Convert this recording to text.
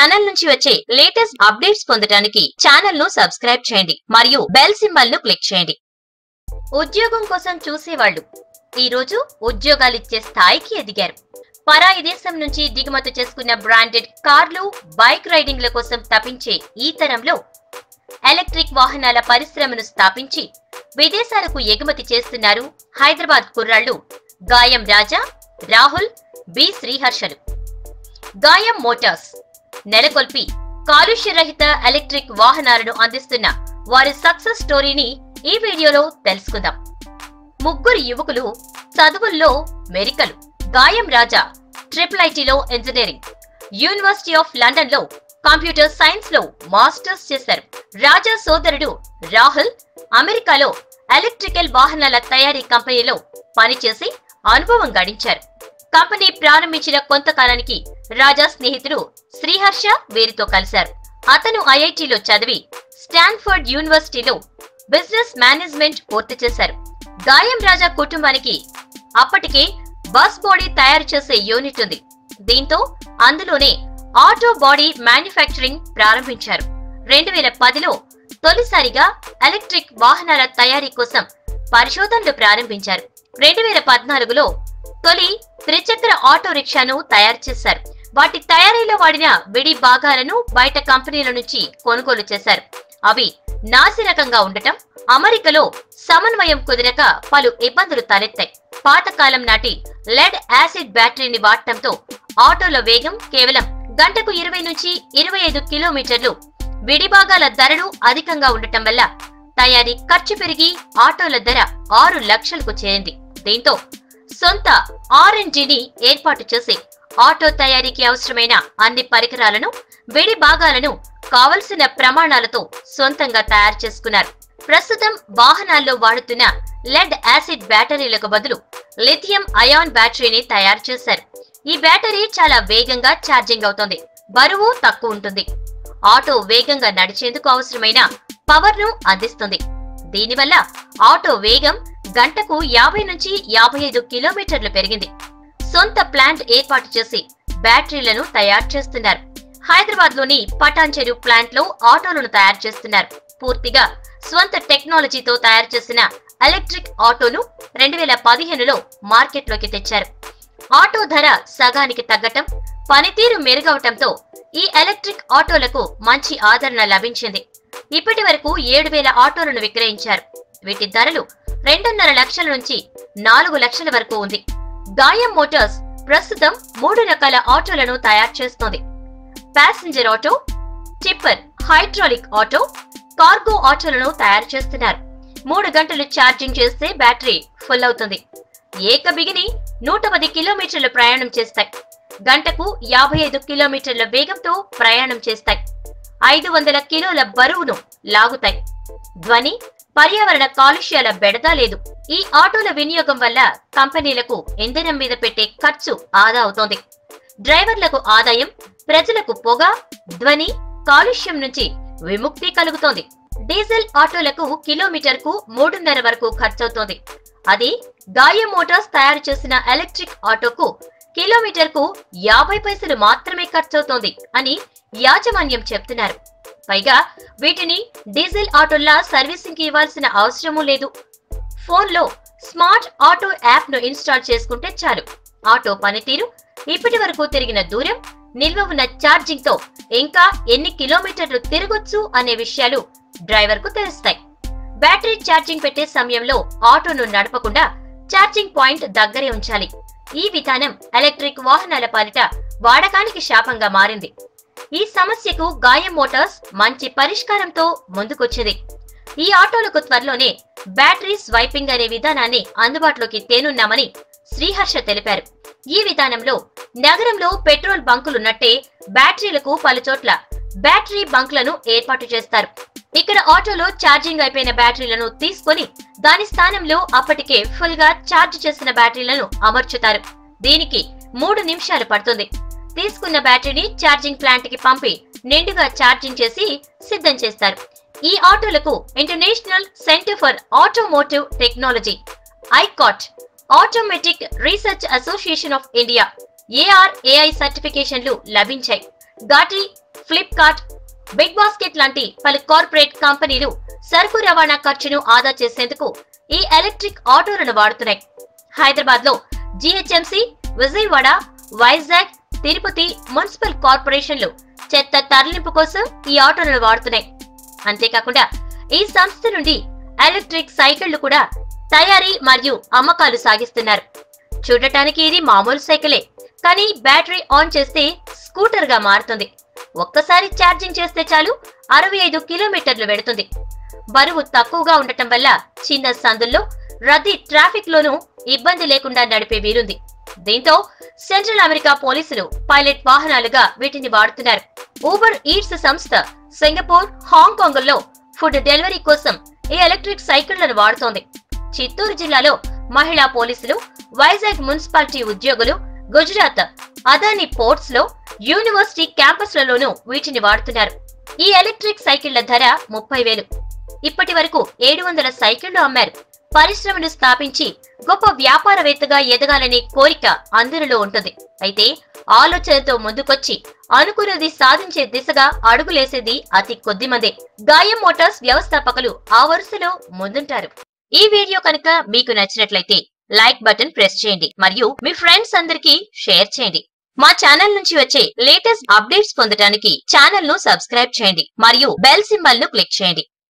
channel నుంచి వచ్చే latest updates పొందడానికి ఛానల్ ను సబ్స్క్రైబ్ చేయండి మరియు బెల్ సింబల్ ను క్లిక్ చేయండి ఉద్యోగం కోసం చూసేవాళ్లు ఈ రోజు ఉద్యోగాలిచ్చే స్థాయికి ఎదిగారు పరాయి దేశం నుంచి దిగుమతి చేసుకున్న బ్రాండెడ్ కార్లు బైక్ రైడింగ్ల కోసం తపించే ఈ తరంలో ఎలక్ట్రిక్ వాహనాల పరిశ్రమను స్థాపించి విదేశాలకు ఎగుమతి చేస్తున్నారు హైదరాబాద్ కుర్రాళ్లు గాయం రాజా రాహుల్ బి శ్రీహర్షలు గాయం మోటార్స్ నెలకొల్పి కాలుష్య రహిత ఎలక్ట్రిక్ వాహనాలను అందిస్తున్న వారి సక్సెస్ స్టోరీని ఈ వీడియోలో తెలుసుకుందాం ముగ్గురు యువకులు చదువుల్లో మెరికలు గాయం రాజా ట్రిపుల్ ఐటీలో ఇంజనీరింగ్ యూనివర్సిటీ ఆఫ్ లండన్ లో కంప్యూటర్ సైన్స్ లో మాస్టర్స్ చేశారు రాజా సోదరుడు రాహుల్ అమెరికాలో ఎలక్ట్రికల్ వాహనాల తయారీ కంపెనీలో పనిచేసి అనుభవం గడించారు కంపెనీ ప్రారంభించిన కొంతకాలానికి రాజా స్నేహితుడు శ్రీహర్ష వీరితో కలిశారు అతను ఐఐటిలో చదివి స్టాన్ఫర్డ్ యూనివర్సిటీలో బిజినెస్ మేనేజ్మెంట్ పూర్తి చేశారు గాయం రాజా కుటుంబానికి అప్పటికే బస్ బాడీ తయారు చేసే యూనిట్ ఉంది దీంతో అందులోనే ఆటో బాడీ మ్యానుఫ్యాక్చరింగ్ ప్రారంభించారు రెండు వేల పదిలో తొలిసారిగా ఎలక్ట్రిక్ వాహనాల తయారీ కోసం పరిశోధనలు ప్రారంభించారు రెండు వేల పద్నాలుగులో తొలి త్రిచక్ర ఆటో రిక్షాను తయారు చేశారు వాటి తయారీలో వాడిన విడి భాగాలను బయట కంపెనీల నుంచి కొనుగోలు చేశారు అవి నాసిరకంగా ఉండటం అమెరికలో సమన్వయం కుదరక పలు ఇబ్బందులు తలెత్తాయి పాతకాలం నాటి లెడ్ యాసిడ్ బ్యాటరీని వాడటంతో ఆటోల వేగం కేవలం గంటకు ఇరవై నుంచి ఇరవై ఐదు కిలోమీటర్లు విడిభాగాల ధరలు అధికంగా ఉండటం వల్ల తయారీ ఖర్చు పెరిగి ఆటోల ధర ఆరు లక్షలకు చేరింది దీంతో సొంత ఆర్ఎన్జీని ఏర్పాటు చేసి ఆటో తయారీకి అవసరమైన అన్ని పరికరాలను విడి భాగాలను కావలసిన ప్రమాణాలతో సొంతంగా తయారు చేసుకున్నారు ప్రస్తుతం వాహనాల్లో వాడుతున్న లెడ్ యాసిడ్ బ్యాటరీలకు బదులు లిథియం అయాన్ బ్యాటరీని తయారు చేశారు ఈ బ్యాటరీ చాలా వేగంగా ఛార్జింగ్ అవుతుంది బరువు తక్కువ ఉంటుంది ఆటో వేగంగా నడిచేందుకు అవసరమైన పవర్ ను అందిస్తుంది దీనివల్ల ఆటో వేగం గంటకు యాభై నుంచి యాభై ఐదు కిలోమీటర్లు పెరిగింది సొంత ప్లాంట్ ఏర్పాటు చేసి బ్యాటరీలను తయారు చేస్తున్నారు హైదరాబాద్ లోని పటాన్చెరు ప్లాంట్ లో ఆటోలను తయారు చేస్తున్నారు పూర్తిగా స్వంత టెక్నాలజీతో తయారు చేసిన ఎలక్ట్రిక్ ఆటోను రెండు వేల పదిహేనులో మార్కెట్లోకి తెచ్చారు ఆటో ధర సగానికి తగ్గటం పనితీరు మెరుగవటంతో ఈ ఎలక్ట్రిక్ ఆటోలకు మంచి ఆదరణ లభించింది ఇప్పటి వరకు ఏడు వేల ఆటోలను విక్రయించారు వీటి ధరలు రెండున్నర లక్షల నుంచి నాలుగు లక్షల వరకు ఉంది గాయం మోటార్స్ ప్రస్తుతం మూడు రకాల ఆటోలను తయారు చేస్తోంది passenger auto tipper hydraulic auto cargo ఆటోలను తయారు చేస్తున్నారు మూడు గంటలు ఛార్జింగ్ చేస్తే బ్యాటరీ ఫుల్ అవుతుంది ఏక బిగిని నూట పది కిలోమీటర్ల ప్రయాణం చేస్తాయి గంటకు యాభై ఐదు కిలోమీటర్ల వేగంతో ప్రయాణం చేస్తాయి ఐదు వందల కిలోల బరువును లాగుతాయి ధ్వని పర్యావరణ కాలుష్యాల బెడద లేదు ఈ ఆటోల వినియోగం వల్ల కంపెనీలకు ఇంధనం మీద పెట్టే ఖర్చు ఆదా అవుతోంది డ్రైవర్లకు ఆదాయం ప్రజలకు పొగ ధ్వని కాలుష్యం నుంచి విముక్తి కలుగుతోంది డీజిల్ ఆటోలకు కిలోమీటర్ కు మూడున్నర వరకు ఖర్చవుతోంది అది గాయం మోటార్స్ తయారు చేసిన ఎలక్ట్రిక్ ఆటోకు కిలోమీటర్ కు యాభై పైసలు మాత్రమే ఖర్చవుతోంది అని యాజమాన్యం చెప్తున్నారు పైగా వీటిని డీజిల్ ఆటోల్లా సర్వీసింగ్ కి ఇవ్వాల్సిన అవసరమూ లేదు ఫోన్లో స్మార్ట్ ఆటో యాప్ ను ఇన్స్టాల్ చేసుకుంటే చాలు ఆటో పనితీరు ఇప్పటి వరకు తిరిగిన దూరం నిల్వ ఉన్న ఛార్జింగ్ తో ఇంకా ఎన్ని కిలోమీటర్లు తిరగొచ్చు అనే విషయాలు డ్రైవర్ కు తెలుస్తాయి బ్యాటరీ ఛార్జింగ్ పెట్టే సమయంలో ఆటోను నడపకుండా ఛార్జింగ్ పాయింట్ దగ్గరే ఉంచాలి ఈ విధానం ఎలక్ట్రిక్ వాహనాల పాలిట వాడకానికి శాపంగా మారింది ఈ సమస్యకు గాయం మోటార్స్ మంచి పరిష్కారంతో ముందుకొచ్చింది ఈ ఆటోలకు త్వరలోనే బ్యాటరీ స్వైపింగ్ అనే విధానాన్ని అందుబాటులోకి తేనున్నామని శ్రీహర్ష తెలిపారు ఈ విధానంలో నగరంలో పెట్రోల్ బంకులున్నట్టే బ్యాటరీలకు పలుచోట్ల బ్యాటరీ బంక్లను ఏర్పాటు చేస్తారు ఇక్కడ ఆటోలో ఛార్జింగ్ అయిపోయిన బ్యాటరీలను తీసుకొని దాని స్థానంలో అప్పటికే ఫుల్ గా ఛార్జ్ చేసిన బ్యాటరీలను అమర్చుతారు దీనికి మూడు నిమిషాలు పడుతుంది తీసుకున్న బ్యాటరీని ఛార్జింగ్ ప్లాంట్ కి పంపి నిండుగా ఛార్జింగ్ చేసి సిద్ధం చేస్తారు ఈ ఆటోలకు international centre for automotive technology ICAT automatic research association of India ARAI సర్టిఫికేషన్లు లభించాయి గాటి ఫ్లిప్కార్ట్ బిగ్ బాస్కెట్ లాంటి పలు కార్పొరేట్ కంపెనీలు సరుకు రవాణా ఖర్చును ఆదా చేసేందుకు ఈ ఎలక్ట్రిక్ ఆటోలను వాడుతున్నాయి హైదరాబాద్ లో జిహెచ్ఎంసి విజయవాడ వైజాగ్ తిరుపతి మున్సిపల్ కార్పొరేషన్లు చెత్త తరలింపు కోసం ఈ ఆటోలను వాడుతున్నాయి అంతేకాకుండా ఈ సంస్థ నుండి ఎలక్ట్రిక్ సైకిళ్లు కూడా తయారీ మరియు అమ్మకాలు సాగిస్తున్నారు చూడటానికి ఇది మామూలు సైకిలే కానీ బ్యాటరీ ఆన్ చేస్తే స్కూటర్ గా మారుతుంది ఒక్కసారి ఛార్జింగ్ చేస్తే చాలు అరవై ఐదు కిలోమీటర్లు వెడుతుంది బరువు తక్కువగా ఉండటం వల్ల చిన్న సందుల్లో రద్దీ ట్రాఫిక్ లోనూ ఇబ్బంది లేకుండా నడిపే వీరుంది దీంతో సెంట్రల్ అమెరికా పోలీసులు పైలట్ వాహనాలుగా వీటిని వాడుతున్నారు ఊబర్ ఈట్స్ సంస్థ సింగపూర్ హాంకాంగ్ లో ఫుడ్ డెలివరీ కోసం ఈ ఎలక్ట్రిక్ సైకిళ్లను వాడుతోంది చిత్తూరు జిల్లాలో మహిళా పోలీసులు వైజాగ్ మున్సిపాలిటీ ఉద్యోగులు గుజరాత్ అదాని పోర్ట్స్ లో యూనివర్సిటీ క్యాంపస్లలోనూ వీటిని వాడుతున్నారు ఈ ఎలక్ట్రిక్ సైకిళ్ల ధర ముప్పై వేలు ఇప్పటి వరకు ఏడు వందల సైకిళ్లు అమ్మారు పరిశ్రమను స్థాపించి గొప్ప వ్యాపారవేత్తగా ఎదగాలనే కోరిక అందరిలో ఉంటుంది అయితే ఆలోచనతో ముందుకొచ్చి అనుకున్నది సాధించే దిశగా అడుగులేసేది అతి కొద్ది మందే గాయం మోటార్స్ వ్యవస్థాపకులు ఆ వరుసలో ముందుంటారు ఈ వీడియో కనుక మీకు నచ్చినట్లయితే లైక్ బటన్ ప్రెస్ చేయండి మరియు మీ ఫ్రెండ్స్ అందరికీ షేర్ చేయండి మా ఛానల్ నుంచి వచ్చే లేటెస్ట్ అప్డేట్స్ పొందడానికి ఛానల్ ను సబ్స్క్రైబ్ చేయండి మరియు బెల్ సింబల్ ను క్లిక్ చేయండి